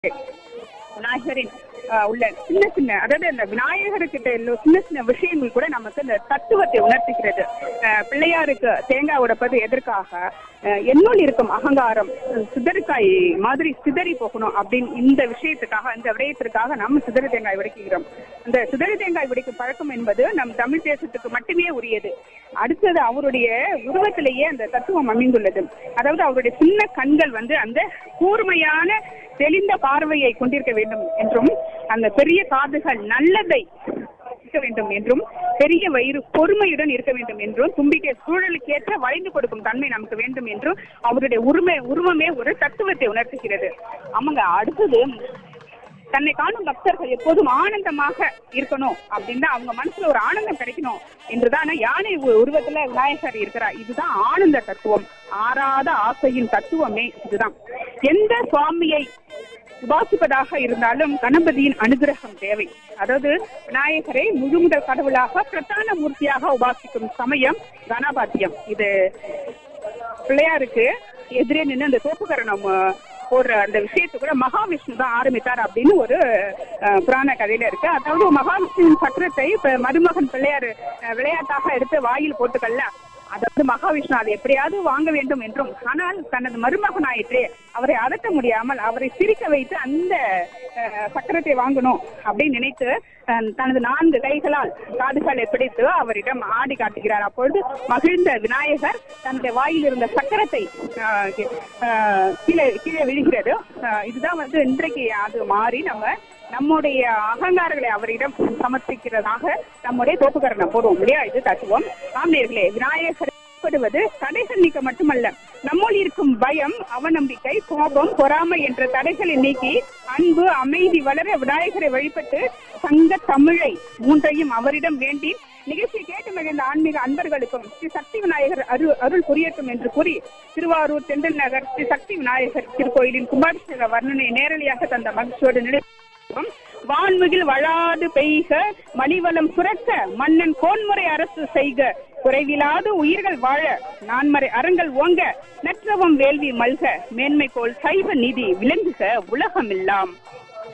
விநாயகரின் ஆஹ், உள்ள சின்ன சின்ன அதாவது அந்த விநாயகர்கிட்ட உள்ள சின்ன சின்ன விஷயங்கள் கூட நமக்கு இந்த தத்துவத்தை உணர்த்துகிறது ஆஹ், பிள்ளையாருக்கு தேங்காய் உடைப்பது எதற்காக ஆஹ், என்னுள் இருக்கும் அகங்காரம் அஹ், சிதறுக்காய் மாதிரி சிதறி போகணும் அப்படின்னு இந்த விஷயத்துக்காக இந்த விடயத்திற்காக நாம் சிதறு தேங்காய் உடைக்கிறோம் அந்த சிதறு தேங்காய் உடைக்கும் பழக்கம் என்பது நம் தமிழ் தேசத்துக்கு மட்டுமே உரியது அடுத்தது அவருடைய உருவத்திலேயே அந்த தத்துவம் அமைந்துள்ளது அதாவது அவருடைய சின்ன கண்கள் வந்து அந்த கூர்மையான தெளிந்த பார்வையை கொண்டிருக்க வேண்டும் என்றும் அந்த பெரிய காதுகள் நல்லதை இருக்க வேண்டும் என்றும் பெரிய வயிறு பொறுமையுடன் இருக்க வேண்டும் என்றும் தும்பிக்கை சூழலுக்கேற்ற வளைந்து கொடுக்கும் தன்மை நமக்கு வேண்டும் என்றும் அவருடைய உரிமை உருவமே ஒரு தத்துவத்தை உணர்த்துகிறது ஆமாங்க அடுத்தது தன்னை காணும் பக்தர்கள் எப்போதும் ஆனந்தமாக இருக்கணும் அப்படின்னா அவங்க மனசுல ஒரு ஆனந்தம் கிடைக்கணும் என்றுதான யானை உ- உருவத்துல விநாயகர் இருக்கிறார் இதுதான் ஆனந்த தத்துவம் ஆறாத ஆசையின் தத்துவமே இதுதான் எந்த சுவாமியை உபாசிப்பதாக இருந்தாலும் கணபதியின் அனுகிரகம் தேவை அதாவது விநாயகரை முழுமுதல் கடவுளாக பிரதான மூர்த்தியாக உபாசிக்கும் சமயம் கணபாத்தியம் இது பிள்ளையாருக்கு எதிரே நின்று அந்த தோப்புக்கரணம் அஹ், போடுற அந்த விஷயத்தை கூட மகாவிஷ்ணு தான் ஆரம்பித்தார் அப்படின்னு ஒரு அஹ், புராண கதையில இருக்கு அதாவது மகாவிஷ்ணுவின் சக்கரத்தை இப்ப மருமகன் பிள்ளையார் அஹ், விளையாட்டாக எடுத்து வாயில் போட்டுக்கல்ல அதாவது மகாவிஷ்ணு அதை எப்படியாவது வாங்க வேண்டும் என்றும் ஆனால் தனது மருமகன் ஆயிற்றே அவரை அதட்ட முடியாமல் அவரை சிரிக்க வைத்து அந்த அஹ், சக்கரத்தை வாங்கணும் அப்படின்னு நினைத்து அஹ், தனது நான்கு கைகளால் காதுகளை பிடித்து அவரிடம் ஆடி காட்டுகிறார் அப்பொழுது மகிழ்ந்த விநாயகர் தன்னுடைய வாயில் இருந்த சக்கரத்தை அஹ், அஹ், கீழே கீழே விழுகிறது அஹ், இதுதான் வந்து இன்றைக்கு அது மாறி நம்ம நம்முடைய அகங்காரங்களை அவரிடம் சமர்ப்பிக்கிறதாக நம்முடைய தோப்புக்கரணம் போடுவோம் இல்லையா இது தத்துவம் ஆம்நேர்களே விநாயகர் வழிபடுவது தடைகள் நீக்க மட்டுமல்ல நம்முள் இருக்கும் பயம் அவநம்பிக்கை கோபம் பொறாமை என்ற தடைகளை நீக்கி அன்பு அமைதி வளர விநாயகரை வழிபட்டு சங்க தமிழை மூன்றையும் அவரிடம் வேண்டி நிகழ்ச்சியை கேட்டு மகிழ்ந்த ஆன்மீக அன்பர்களுக்கும் ஸ்ரீ சக்தி விநாயகர் அருள் அருள் புரியட்டும் என்று கூறி திருவாரூர் தெண்டல் நகர் ஸ்ரீ சக்தி விநாயகர் திருக்கோயிலின் கும்பாபிஷேக வர்ணனை நேரடியாக தந்த மகிழ்ச்சியோடு நிலை வான்முகில் வளாது பெய்க மலிவளம் சுரக்க மன்னன் கோன்முறை அரசு செய்க குறைவிலாது உயிர்கள் வாழ நான்மறை அறங்கள் ஓங்க நற்றவம் வேள்வி மல்க மேன்மை கோல் சைவ நிதி விளங்குக உலகமெல்லாம்